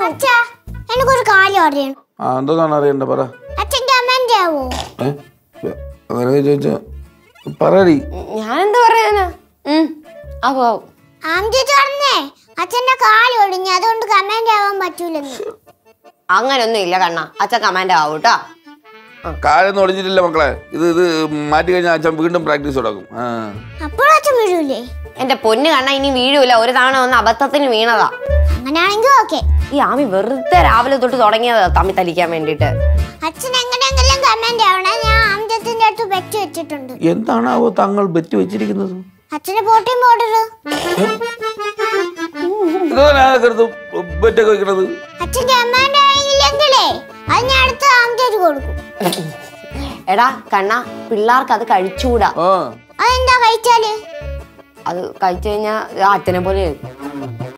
അച്ഛാ എനിക്കൊരു കാര്യം അറിയണം ആ എന്തോന്നാണ് അറിയണ്ട പറ അച്ഛൻ കമന്റ് ആവോ ഏ അങ്ങനെ ചോദിച്ചാ പറയടി ഞാൻ എന്താ പറയാനാ ഉം, ആവും ആവും ആംചേച്ചി പറഞ്ഞേ അച്ഛന്റെ കാല് ഒടിഞ്ഞു അതുകൊണ്ട് കമന്റ് ആവാൻ പറ്റൂലെന്ന് അങ്ങനൊന്നും ഇല്ല കണ്ണ അച്ഛൻ കമാൻഡ് ആവും കേട്ടോ കാലൊന്നും ഒളിഞ്ഞിട്ടില്ല മക്കളെ ഇത് ഇത് മാറ്റി കഴിഞ്ഞാൽ അച്ഛൻ വീണ്ടും പ്രാക്ടീസ് തുടങ്ങും ആ അപ്പോൾ അച്ഛൻ വീഴൂലേ എന്റെ പൊന്ന് കണ്ണ ഇനി വീഴൂല ഒരു തവണ ഒന്ന് അബദ്ധത്തിന് വീണതാ അങ്ങനെയാണെങ്കിൽ ഓക്കെ ഈ ആമി വെറുതെ രാവിലെ തൊട്ട് തുടങ്ങിയതാ തമ്മി തലിക്കാൻ വേണ്ടിട്ട് അച്ഛൻ എങ്ങനെയെങ്കിലും കമന്റ് ആവണേ ഞാൻ ആംചത്തിന്റെ അടുത്ത് വെച്ച് വെച്ചിട്ടുണ്ട് എന്താണാവോ താങ്കൾ ബെറ്റ് വെച്ചിരിക്കുന്നത് അച്ഛന് പോട്ടിയും പോടരുത് ഇതോനാകരുത് ബെറ്റൊക്കെ വെക്കണത് അച്ഛൻ കമന്റ് ആയില്ലെങ്കിലേ അത് ഞാൻ അടുത്ത ആംചേച്ചി കൊടുക്കും എടാ കണ്ണ പിള്ളേർക്ക് അത് കഴിച്ചുകൂടാ ആ അതെന്താ കഴിച്ചാല് അത് കഴിച്ചു കഴിഞ്ഞാൽ അച്ഛനെ പോലെ ആയിരിക്കും.